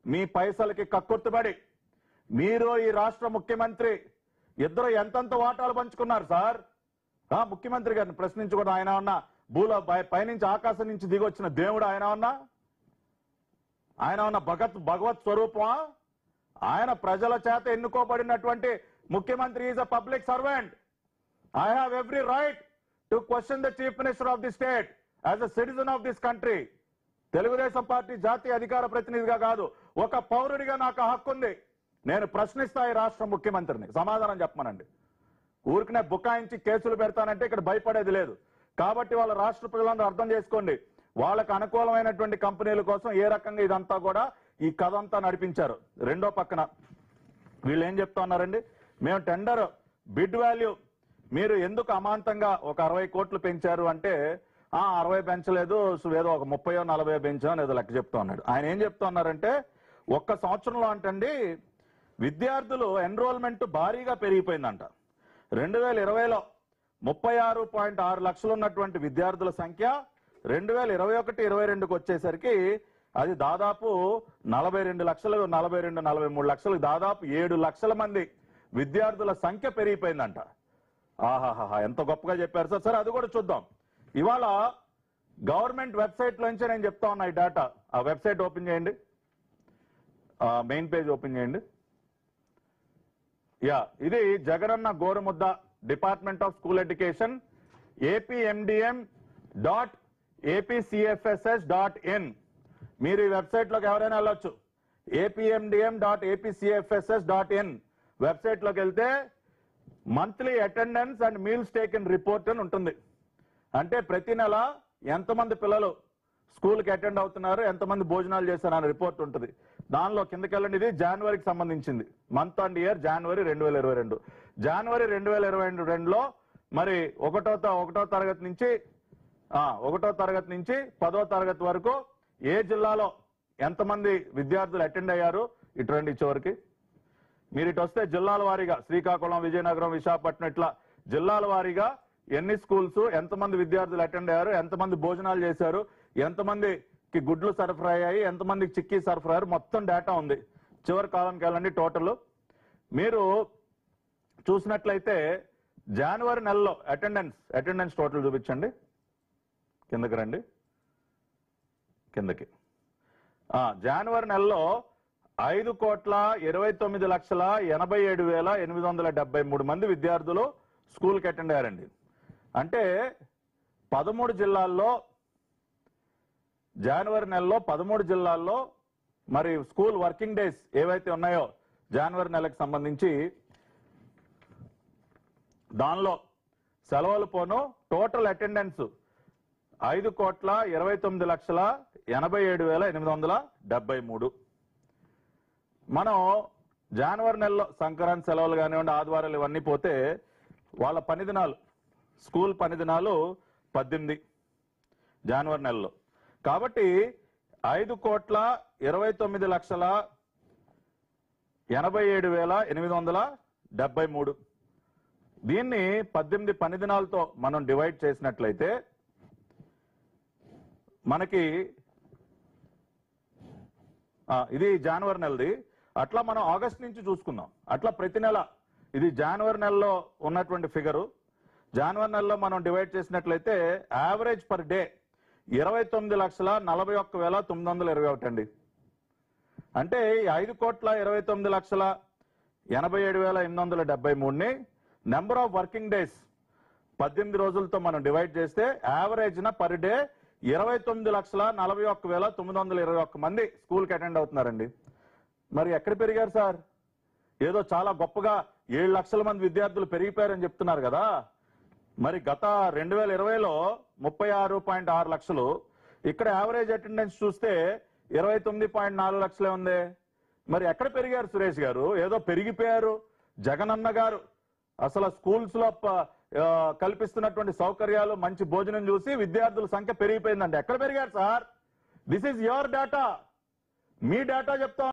మీ పైసలకి కక్కుర్తుబడి మీరు ఈ రాష్ట్ర ముఖ్యమంత్రి ఇద్దరు ఎంతెంత వాటాలు పంచుకున్నారు సార్ ఆ ముఖ్యమంత్రి గారిని ప్రశ్నించుకోవడం ఆయన ఉన్న భూలో పై- పైనుంచి ఆకాశం నుంచి దిగొచ్చిన దేవుడు ఆయన ఉన్నా ఆయన ఉన్న భగత్ భగవత్ స్వరూపమా ఆయన ప్రజల చేత ఎన్నుకోబడినటువంటి ముఖ్యమంత్రి is a public servant I have every right to question the chief minister of the state as a citizen of this country Telugu Desam party జాతీయ అధికార ప్రతినిధిగా కాదు ఒక పౌరుడిగా నాకు ఆ హక్కు ఉంది నేను ప్రశ్నిస్తా ఈ రాష్ట్ర ముఖ్యమంత్రిని సమాధానం చెప్పమనండి ఊరికనే బుకాయించి కేసులు పెడతానంటే ఇక్కడ భయపడేది లేదు కాబట్టి వాళ్ళ రాష్ట్ర ప్రజలందరూ అర్థం చేసుకోండి వాళ్ళకు అనుకూలమైనటువంటి కంపెనీల కోసం ఏ రకంగా ఇదంతా కూడా ఈ కథ అంతా నడిపించారు రెండో పక్కన వీళ్ళు ఏం చెప్తా ఉన్నారండి మేము టెండర్ బిడ్ వాల్యూ మీరు ఎందుకు అమాంతంగా ఒక అరవై కోట్లు పెంచారు అంటే ఆ అరవై పెంచలేదు సో ఏదో ఒక ముప్పయో నలభై పెంచాం ఏదో లెక్క చెప్తా ఉన్నాడు ఆయన ఏం చెప్తా ఉన్నారంటే ఒక్క సంవత్సరంలో అంటండి విద్యార్థులు ఎన్రోల్మెంట్ భారీగా పెరిగిపోయిందంట రెండు వేల ఇరవైలో ముప్పై ఆరు పాయింట్ ఆరు లక్షలు ఉన్నటువంటి విద్యార్థుల సంఖ్య రెండు వేల ఇరవై ఒకటి ఇరవై రెండుకి వచ్చేసరికి అది దాదాపు నలభై రెండు లక్షలు నలభై రెండు నలభై మూడు లక్షలు దాదాపు ఏడు లక్షల మంది విద్యార్థుల సంఖ్య పెరిగిపోయిందంట ఆహాహా ఎంత గొప్పగా చెప్పారు సార్ సరే అది కూడా చూద్దాం ఇవాళ గవర్నమెంట్ వెబ్సైట్ లోంచి నేను చెప్తా ఉన్నా ఈ డేటా ఆ వెబ్సైట్ ఓపెన్ చేయండి మెయిన్ పేజ్ ఓపెన్ చేయండి యా ఇది Jagananna Gorumudda department of school education APMDM dot APCFSS dot in మీరు ఈ వెబ్సైట్ లోకి ఎవరైనా వెళ్ళొచ్చు APMDM dot APCFSS dot in website లోకి వెళ్తే monthly attendance and meals taken report అని ఉంటుంది అంటే ప్రతి నెల ఎంతమంది పిల్లలు స్కూల్కి అటెండ్ అవుతున్నారు ఎంతమంది భోజనాలు చేశారు అనే రిపోర్ట్ ఉంటుంది దానిలో కిందకెళ్ళండి ఇది జనవరికి సంబంధించింది మంత్ అండ్ ఇయర్ జనవరి రెండు వేల ఇరవై రెండు జనవరి రెండు వేల ఇరవై రెండులో మరి ఒకటో త- ఒకటో తరగతి నుంచి ఆ, ఒకటో తరగతి నుంచి పదో తరగతి వరకు ఏ జిల్లాలో ఎంతమంది విద్యార్థులు అటెండ్ అయ్యారు ఇటు రండి చివరికి మీరు ఇటు వస్తే జిల్లాల వారీగా శ్రీకాకుళం విజయనగరం విశాఖపట్నం ఇట్లా జిల్లాల వారీగా ఎన్ని స్కూల్స్ ఎంతమంది విద్యార్థులు అటెండ్ అయ్యారు ఎంతమంది భోజనాలు చేశారు ఎంతమందికి గుడ్లు సరఫరా అయ్యాయి ఎంతమందికి చిక్కీ సరఫరా అయ్యారు మొత్తం డేటా ఉంది చివరి కాలంకి వెళ్ళండి టోటల్ మీరు చూసినట్లయితే జనవరి నెలలో అటెండెన్స్ అటెండెన్స్ టోటల్ చూపించండి కిందకి రండి కిందకి ఆ, జనవరి నెలలో ఐదు కోట్ల ఇరవై తొమ్మిది లక్షల ఎనభై ఏడు వేల ఎనిమిది వందల డెబ్బై మూడు మంది విద్యార్థులు స్కూల్కి అటెండ్ అయ్యారండి అంటే పదమూడు జిల్లాల్లో జనవరి నెలలో పదమూడు జిల్లాల్లో మరి స్కూల్ వర్కింగ్ డేస్ ఏవైతే ఉన్నాయో జనవరి నెలకు సంబంధించి దానిలో సెలవులు పోను టోటల్ అటెండెన్స్ ఐదు కోట్ల ఇరవై తొమ్మిది లక్షల ఎనభై ఏడు వేల ఎనిమిది వందల డెబ్బై మూడు మనం జనవరి నెలలో సంక్రాంతి సెలవులు కానివ్వండి ఆదివారాలు ఇవన్నీ పోతే వాళ్ళ పని దినాలు స్కూల్ పని దినాలు పద్దెనిమిది జనవరి నెలలో కాబట్టి ఐదు కోట్ల ఇరవై తొమ్మిది లక్షల ఎనభై ఏడు వేల ఎనిమిది వందల డెబ్బై మూడు దీన్ని పద్దెనిమిది పని దినాలతో మనం డివైడ్ చేసినట్లయితే మనకి ఆ, ఇది జనవరి నెలది అట్లా మనం ఆగస్ట్ నుంచి చూసుకుందాం అట్లా ప్రతి నెల ఇది జనవరి నెలలో ఉన్నటువంటి ఫిగరు జనవరి నెలలో మనం డివైడ్ చేసినట్లయితే యావరేజ్ పర్ డే ఇరవై తొమ్మిది లక్షల నలభై ఒక్క వేల తొమ్మిది వందల ఇరవై ఒకటి అండి అంటే ఈ ఐదు కోట్ల ఇరవై తొమ్మిది లక్షల ఎనభై ఏడు వేల ఎనిమిది వందల డెబ్బై మూడుని నెంబర్ ఆఫ్ వర్కింగ్ డేస్ పద్దెనిమిది రోజులతో మనం డివైడ్ చేస్తే యావరేజ్ న పర్ డే ఇరవై తొమ్మిది లక్షల నలభై ఒక్క వేల తొమ్మిది వందల ఇరవై ఒక్క మంది స్కూల్కి అటెండ్ అవుతున్నారండి మరి ఎక్కడ పెరిగారు సార్ ఏదో చాలా గొప్పగా ఏడు లక్షల మంది విద్యార్థులు పెరిగిపోయారని చెప్తున్నారు కదా మరి గత రెండు వేల ఇరవైలో ముప్పై ఆరు పాయింట్ ఆరు లక్షలు ఇక్కడ యావరేజ్ అటెండెన్స్ చూస్తే ఇరవై తొమ్మిది పాయింట్ నాలుగు లక్షలే ఉంది మరి ఎక్కడ పెరిగారు సురేష్ గారు ఏదో పెరిగిపోయారు జగనన్న గారు అసలు స్కూల్స్ లో ప- ఆ, కల్పిస్తున్నటువంటి సౌకర్యాలు మంచి భోజనం చూసి విద్యార్థుల సంఖ్య పెరిగిపోయిందంటే ఎక్కడ పెరిగారు sir this is your data మీ డేటా చెప్తా